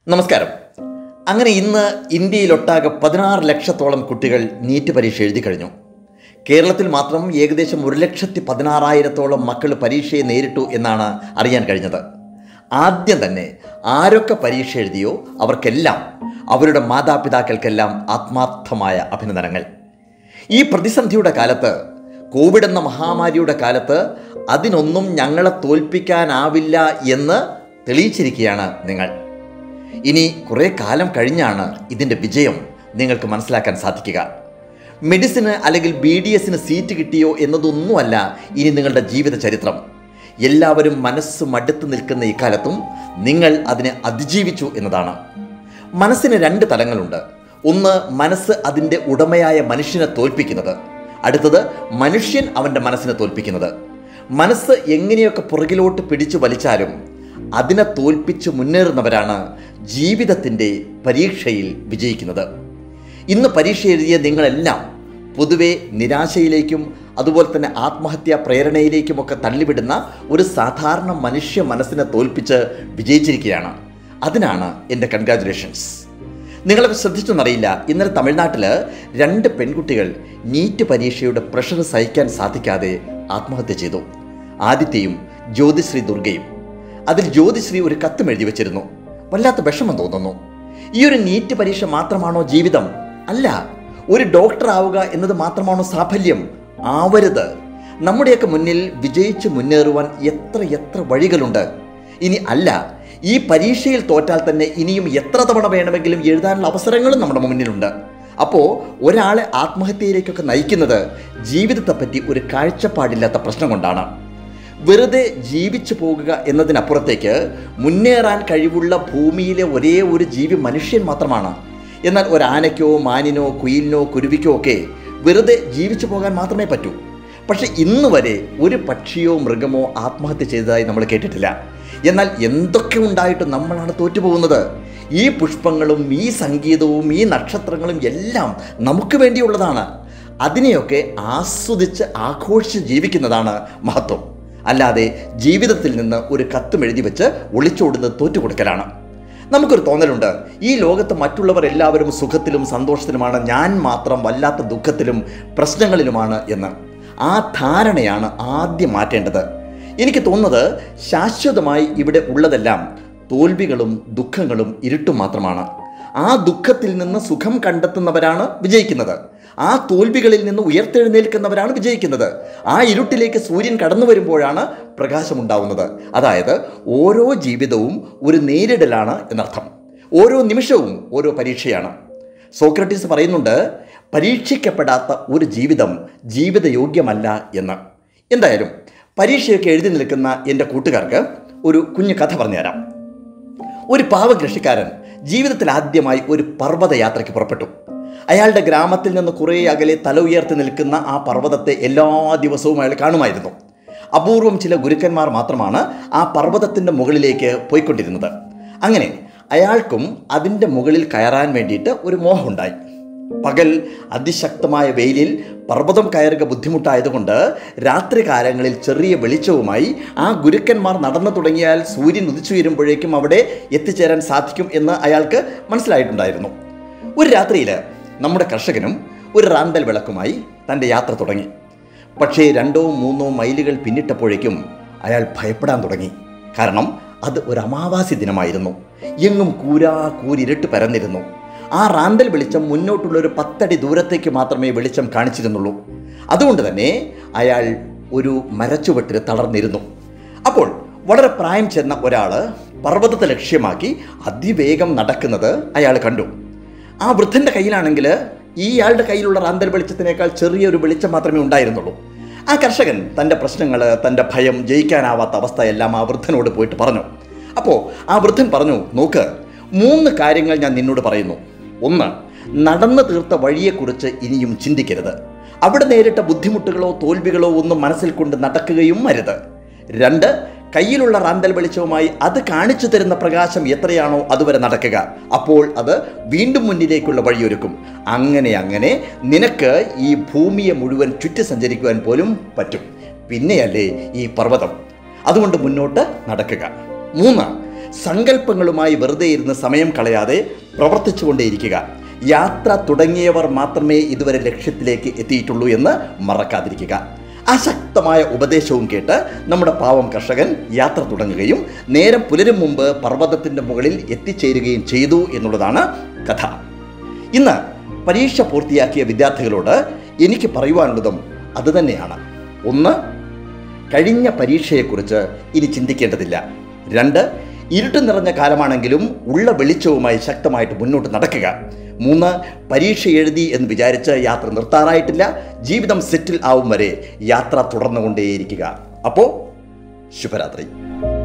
നമസ്കാരം അങ്ങനെ ഇന്ന് ഇന്ത്യയിലൊട്ടാകെ പതിനാറ് ലക്ഷത്തോളം കുട്ടികൾ നീറ്റ് പരീക്ഷ എഴുതി കഴിഞ്ഞു കേരളത്തിൽ മാത്രം ഏകദേശം ഒരു ലക്ഷത്തി പതിനാറായിരത്തോളം മക്കൾ പരീക്ഷയെ നേരിട്ടു എന്നാണ് അറിയാൻ കഴിഞ്ഞത് ആദ്യം തന്നെ ആരൊക്കെ പരീക്ഷ എഴുതിയോ അവർക്കെല്ലാം അവരുടെ മാതാപിതാക്കൾക്കെല്ലാം ആത്മാർത്ഥമായ അഭിനന്ദനങ്ങൾ ഈ പ്രതിസന്ധിയുടെ കാലത്ത് കോവിഡ് എന്ന മഹാമാരിയുടെ കാലത്ത് അതിനൊന്നും ഞങ്ങളെ തോൽപ്പിക്കാനാവില്ല എന്ന് തെളിയിച്ചിരിക്കുകയാണ് നിങ്ങൾ ഇനി കുറേ കാലം കഴിഞ്ഞാണ് ഇതിൻ്റെ വിജയം നിങ്ങൾക്ക് മനസ്സിലാക്കാൻ സാധിക്കുക മെഡിസിന് അല്ലെങ്കിൽ ബി ഡി എസിന് സീറ്റ് കിട്ടിയോ എന്നതൊന്നുമല്ല ഇനി നിങ്ങളുടെ ജീവിത ചരിത്രം എല്ലാവരും മനസ്സ് മടുത്ത് നിൽക്കുന്ന ഇക്കാലത്തും നിങ്ങൾ അതിനെ അതിജീവിച്ചു എന്നതാണ് മനസ്സിന് രണ്ട് തലങ്ങളുണ്ട് ഒന്ന് മനസ്സ് അതിൻ്റെ ഉടമയായ മനുഷ്യനെ തോൽപ്പിക്കുന്നത് അടുത്തത് മനുഷ്യൻ അവൻ്റെ മനസ്സിനെ തോൽപ്പിക്കുന്നത് മനസ്സ് എങ്ങനെയൊക്കെ പുറകിലോട്ട് പിടിച്ചു വലിച്ചാലും അതിനെ തോൽപ്പിച്ച് മുന്നേറുന്നവരാണ് ജീവിതത്തിൻ്റെ പരീക്ഷയിൽ വിജയിക്കുന്നത് ഇന്ന് പരീക്ഷ എഴുതിയ നിങ്ങളെല്ലാം പൊതുവെ നിരാശയിലേക്കും അതുപോലെ തന്നെ ആത്മഹത്യാ പ്രേരണയിലേക്കുമൊക്കെ തള്ളിവിടുന്ന ഒരു സാധാരണ മനുഷ്യ മനസ്സിനെ തോൽപ്പിച്ച് വിജയിച്ചിരിക്കുകയാണ് അതിനാണ് എൻ്റെ കൺഗ്രാജുലേഷൻസ് നിങ്ങളൊക്കെ ശ്രദ്ധിച്ചെന്നറിയില്ല ഇന്നലെ തമിഴ്നാട്ടിൽ രണ്ട് പെൺകുട്ടികൾ നീറ്റ് പരീക്ഷയുടെ പ്രഷർ സഹിക്കാൻ സാധിക്കാതെ ആത്മഹത്യ ചെയ്തു ആദിത്യയും ജ്യോതിശ്രീ ദുർഗയും അതിൽ ജ്യോതിശ്രീ ഒരു കത്തും എഴുതി വെച്ചിരുന്നു വല്ലാത്ത വിഷമം തോന്നുന്നു ഈ ഒരു നീറ്റ് പരീക്ഷ മാത്രമാണോ ജീവിതം അല്ല ഒരു ഡോക്ടർ ആവുക എന്നത് മാത്രമാണോ സാഫല്യം ആവരുത് നമ്മുടെയൊക്കെ മുന്നിൽ വിജയിച്ച് മുന്നേറുവാൻ എത്ര എത്ര വഴികളുണ്ട് ഇനി അല്ല ഈ പരീക്ഷയിൽ തോറ്റാൽ തന്നെ ഇനിയും എത്ര തവണ വേണമെങ്കിലും എഴുതാനുള്ള അവസരങ്ങളും നമ്മുടെ മുന്നിലുണ്ട് അപ്പോൾ ഒരാളെ ആത്മഹത്യയിലേക്കൊക്കെ നയിക്കുന്നത് ജീവിതത്തെപ്പറ്റി ഒരു കാഴ്ചപ്പാടില്ലാത്ത പ്രശ്നം കൊണ്ടാണ് വെറുതെ ജീവിച്ചു പോകുക എന്നതിനപ്പുറത്തേക്ക് മുന്നേറാൻ കഴിവുള്ള ഭൂമിയിലെ ഒരേ ഒരു ജീവി മനുഷ്യൻ മാത്രമാണ് എന്നാൽ ഒരു ആനയ്ക്കോ മാനിനോ കുയിലിനോ കുരുവിക്കോ ഒക്കെ വെറുതെ ജീവിച്ചു പോകാൻ മാത്രമേ പറ്റൂ പക്ഷെ ഇന്ന് വരെ ഒരു പക്ഷിയോ മൃഗമോ ആത്മഹത്യ ചെയ്തതായി നമ്മൾ കേട്ടിട്ടില്ല എന്നാൽ എന്തൊക്കെ ഉണ്ടായിട്ടും നമ്മളാണ് തോറ്റുപോകുന്നത് ഈ പുഷ്പങ്ങളും ഈ സംഗീതവും ഈ നക്ഷത്രങ്ങളും എല്ലാം നമുക്ക് വേണ്ടിയുള്ളതാണ് അതിനെയൊക്കെ ആസ്വദിച്ച് ആഘോഷിച്ച് ജീവിക്കുന്നതാണ് മഹത്വം അല്ലാതെ ജീവിതത്തിൽ നിന്ന് ഒരു കത്തും എഴുതി വെച്ച് ഒളിച്ചോടുന്നത് തോറ്റുകൊടുക്കലാണ് നമുക്കൊരു തോന്നലുണ്ട് ഈ ലോകത്ത് മറ്റുള്ളവർ എല്ലാവരും സുഖത്തിലും സന്തോഷത്തിലുമാണ് ഞാൻ മാത്രം വല്ലാത്ത ദുഃഖത്തിലും പ്രശ്നങ്ങളിലുമാണ് എന്ന് ആ ധാരണയാണ് ആദ്യം മാറ്റേണ്ടത് എനിക്ക് തോന്നുന്നത് ശാശ്വതമായി ഇവിടെ ഉള്ളതെല്ലാം തോൽവികളും ദുഃഖങ്ങളും ഇരുട്ടും മാത്രമാണ് ആ ദുഃഖത്തിൽ നിന്ന് സുഖം കണ്ടെത്തുന്നവരാണ് വിജയിക്കുന്നത് ആ തോൽവികളിൽ നിന്ന് ഉയർത്തെഴുന്നേൽക്കുന്നവരാണ് വിജയിക്കുന്നത് ആ ഇരുട്ടിലേക്ക് സൂര്യൻ കടന്നു വരുമ്പോഴാണ് പ്രകാശമുണ്ടാവുന്നത് അതായത് ഓരോ ജീവിതവും ഒരു നേരിടലാണ് എന്നർത്ഥം ഓരോ നിമിഷവും ഓരോ പരീക്ഷയാണ് സോക്രട്ടീസ് പറയുന്നുണ്ട് പരീക്ഷിക്കപ്പെടാത്ത ഒരു ജീവിതം ജീവിതയോഗ്യമല്ല എന്ന് എന്തായാലും പരീക്ഷയൊക്കെ എഴുതി നിൽക്കുന്ന എൻ്റെ കൂട്ടുകാർക്ക് ഒരു കുഞ്ഞു കഥ പറഞ്ഞുതരാം ഒരു പാവ കൃഷിക്കാരൻ ജീവിതത്തിൽ ആദ്യമായി ഒരു പർവ്വതയാത്രയ്ക്ക് പുറപ്പെട്ടു അയാളുടെ ഗ്രാമത്തിൽ നിന്ന് കുറേ അകലെ തല ഉയർത്തി നിൽക്കുന്ന ആ പർവ്വതത്തെ എല്ലാ ദിവസവും അയാൾ കാണുമായിരുന്നു അപൂർവം ചില ഗുരുക്കന്മാർ മാത്രമാണ് ആ പർവ്വതത്തിൻ്റെ മുകളിലേക്ക് പോയിക്കൊണ്ടിരുന്നത് അങ്ങനെ അയാൾക്കും അതിൻ്റെ മുകളിൽ കയറാൻ വേണ്ടിയിട്ട് ഒരു മോഹമുണ്ടായി പകൽ അതിശക്തമായ വെയിലിൽ പർവ്വതം കയറുക ബുദ്ധിമുട്ടായതുകൊണ്ട് രാത്രികാലങ്ങളിൽ ചെറിയ വെളിച്ചവുമായി ആ ഗുരുക്കന്മാർ നടന്നു തുടങ്ങിയാൽ സൂര്യൻ ഉദിച്ചുയരുമ്പോഴേക്കും അവിടെ എത്തിച്ചേരാൻ സാധിക്കും എന്ന് അയാൾക്ക് മനസ്സിലായിട്ടുണ്ടായിരുന്നു ഒരു രാത്രിയിൽ നമ്മുടെ കർഷകനും ഒരു റാന്തൽ വിളക്കുമായി തൻ്റെ യാത്ര തുടങ്ങി പക്ഷേ രണ്ടോ മൂന്നോ മൈലുകൾ പിന്നിട്ടപ്പോഴേക്കും അയാൾ ഭയപ്പെടാൻ തുടങ്ങി കാരണം അത് ഒരു അമാവാസി ദിനമായിരുന്നു എങ്ങും കൂരാ കൂരിരുട്ട് പരന്നിരുന്നു ആ റാന്തൽ വെളിച്ചം മുന്നോട്ടുള്ള ഒരു പത്തടി ദൂരത്തേക്ക് മാത്രമേ വെളിച്ചം കാണിച്ചിരുന്നുള്ളൂ അതുകൊണ്ട് തന്നെ അയാൾ ഒരു മരച്ചുവട്ടിൽ തളർന്നിരുന്നു അപ്പോൾ വളരെ പ്രായം ചെന്ന ഒരാൾ പർവ്വതത്തെ ലക്ഷ്യമാക്കി അതിവേഗം നടക്കുന്നത് അയാൾ കണ്ടു ആ വൃദ്ധൻ്റെ കയ്യിലാണെങ്കിൽ ഈ ആളുടെ കയ്യിലുള്ള റാന്തൽ വെളിച്ചത്തിനേക്കാൾ ചെറിയൊരു വെളിച്ചം മാത്രമേ ഉണ്ടായിരുന്നുള്ളൂ ആ കർഷകൻ തൻ്റെ പ്രശ്നങ്ങൾ തൻ്റെ ഭയം ജയിക്കാനാവാത്ത അവസ്ഥയെല്ലാം ആ വൃദ്ധനോട് പോയിട്ട് പറഞ്ഞു അപ്പോൾ ആ വൃദ്ധൻ പറഞ്ഞു നോക്ക് മൂന്ന് കാര്യങ്ങൾ ഞാൻ നിന്നോട് പറയുന്നു ഒന്ന് നടന്നു തീർത്ത വഴിയെക്കുറിച്ച് ഇനിയും ചിന്തിക്കരുത് അവിടെ നേരിട്ട ബുദ്ധിമുട്ടുകളോ തോൽവികളോ ഒന്നും മനസ്സിൽ കൊണ്ട് നടക്കുകയും അരുത് രണ്ട് കയ്യിലുള്ള റാന്തൽ വെളിച്ചവുമായി അത് കാണിച്ചു തരുന്ന പ്രകാശം എത്രയാണോ അതുവരെ നടക്കുക അപ്പോൾ അത് വീണ്ടും മുന്നിലേക്കുള്ള വഴിയൊരുക്കും അങ്ങനെ അങ്ങനെ നിനക്ക് ഈ ഭൂമിയെ മുഴുവൻ ചുറ്റി സഞ്ചരിക്കുവാൻ പോലും പറ്റും പിന്നെയല്ലേ ഈ പർവ്വതം അതുകൊണ്ട് മുന്നോട്ട് നടക്കുക മൂന്ന് സങ്കല്പങ്ങളുമായി വെറുതെ ഇരുന്ന് സമയം കളയാതെ പ്രവർത്തിച്ചുകൊണ്ടേയിരിക്കുക യാത്ര തുടങ്ങിയവർ മാത്രമേ ഇതുവരെ ലക്ഷ്യത്തിലേക്ക് എത്തിയിട്ടുള്ളൂ എന്ന് മറക്കാതിരിക്കുക അശക്തമായ ഉപദേശവും കേട്ട് നമ്മുടെ പാവം കർഷകൻ യാത്ര തുടങ്ങുകയും നേരം പുലരും മുമ്പ് പർവ്വതത്തിൻ്റെ മുകളിൽ എത്തിച്ചേരുകയും ചെയ്തു എന്നുള്ളതാണ് കഥ ഇന്ന് പരീക്ഷ പൂർത്തിയാക്കിയ വിദ്യാർത്ഥികളോട് എനിക്ക് പറയുവാനുള്ളതും അതുതന്നെയാണ് ഒന്ന് കഴിഞ്ഞ പരീക്ഷയെക്കുറിച്ച് ഇനി ചിന്തിക്കേണ്ടതില്ല രണ്ട് ഇരുട്ട് നിറഞ്ഞ കാലമാണെങ്കിലും ഉള്ള വെളിച്ചവുമായി ശക്തമായിട്ട് മുന്നോട്ട് നടക്കുക മൂന്ന് പരീക്ഷ എഴുതി എന്ന് വിചാരിച്ച് യാത്ര നിർത്താറായിട്ടില്ല ജീവിതം സെറ്റിൽ ആവും വരെ യാത്ര തുടർന്നുകൊണ്ടേയിരിക്കുക അപ്പോൾ ശുഭരാത്രി